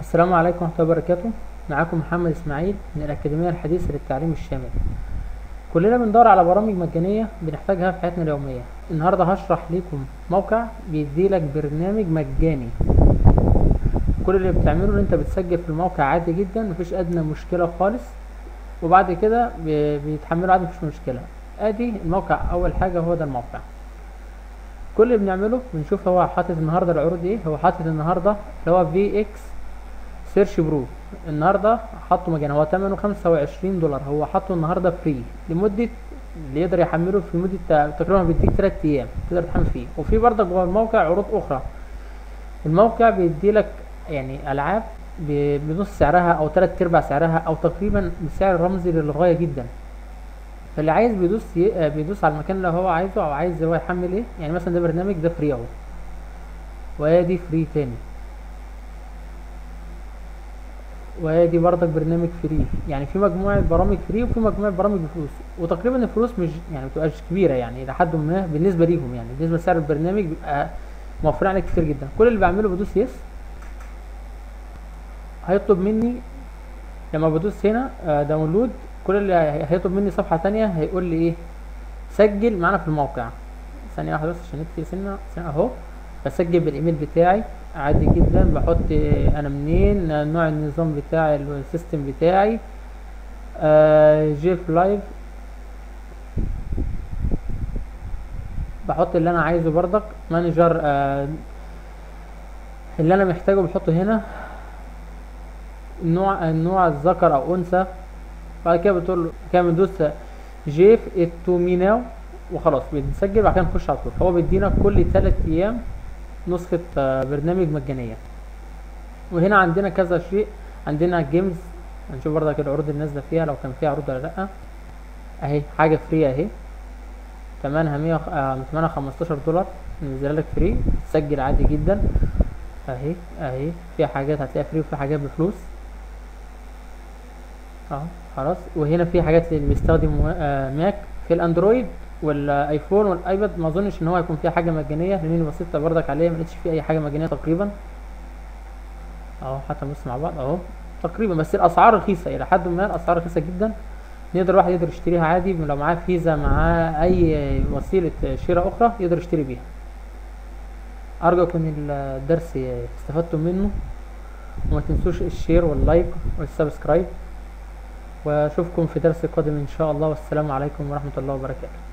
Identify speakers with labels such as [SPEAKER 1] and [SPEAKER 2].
[SPEAKER 1] السلام عليكم ورحمة الله وبركاته معاكم محمد اسماعيل من الأكاديمية الحديثة للتعليم الشامل كلنا بندور على برامج مجانية بنحتاجها في حياتنا اليومية النهاردة هشرح لكم موقع بيديلك برنامج مجاني كل اللي بتعمله ان انت بتسجل في الموقع عادي جدا مفيش ادنى مشكلة خالص وبعد كده بي- بيتحمله عادي مفيش مشكلة ادي الموقع اول حاجة هو ده الموقع كل اللي بنعمله بنشوف هو حاطط النهارده العروض ايه هو حاطط النهارده اللي هو في اكس سيرش برو النهارده حاطه مجانا هو ثمنه 25 دولار هو حاطه النهارده فري لمده اللي يقدر يحمله في مده تا- تقريبا بيديك 3 ايام تقدر تحمل فيه وفي برضه جوه الموقع عروض اخرى الموقع بيديلك يعني العاب ب- بنص سعرها او تلات ارباع سعرها او تقريبا بسعر رمزي للغايه جدا فاللي عايز بيدوس ي... آه بيدوس على المكان اللي هو عايزه او عايز هو يحمل ايه يعني مثلا ده برنامج ده فري اهو وادي فري تاني وادي برضك برنامج فري يعني في مجموعة برامج فري وفي مجموعة برامج بفلوس وتقريبا الفلوس مش يعني متبقاش كبيرة يعني إلى حد ما بالنسبة ليهم يعني بالنسبة لسعر البرنامج بيبقى موفرين عليك كتير جدا كل اللي بعمله بدوس يس هيطلب مني لما بدوس هنا آه، داونلود كل اللي هي- هيطلب مني صفحة تانية هيقول لي ايه سجل معانا في الموقع ثانية واحدة بس عشان نكتب سنة سنة اهو بسجل بالايميل بتاعي عادي جدا بحط آه، انا منين آه، نوع النظام بتاعي السيستم بتاعي آه جيف لايف بحط اللي انا عايزه برضك مانجر آه اللي انا محتاجه بحطه هنا النوع النوع الذكر او انثى بعد كده بتقول له كده بندوس جيف اتو مي ناو وخلاص بنسجل وبعد كده نخش على طول هو بيدينا كل تلات ايام نسخة آه، برنامج مجانية وهنا عندنا كذا شيء عندنا جيمز هنشوف برضك العروض اللي نازلة فيها لو كان فيها عروض ولا لأ اهي حاجة فري اهي تمنها مية آه تمنها خمستاشر دولار ننزلها لك فري تسجل عادي جدا اهي اهي في حاجات هتلاقيها فري وفي حاجات بفلوس اهو خلاص وهنا في حاجات اللي بيستخدم آه، ماك في الاندرويد والايفون والايباد ما اظنش ان هو هيكون فيها حاجه مجانيه لاني بصيت برضك عليه ما لقيتش فيه اي حاجه مجانيه تقريبا اهو حتى نبص مع بعض اهو تقريبا بس الاسعار رخيصه الى حد ما الاسعار رخيصه جدا يقدر الواحد يقدر يشتريها عادي لو معاه فيزا معاه اي وسيله شراء اخرى يقدر يشتري بيها ارجو يكون الدرس استفدتم منه وما تنسوش الشير واللايك والسبسكرايب واشوفكم في درس قادم ان شاء الله والسلام عليكم ورحمة الله وبركاته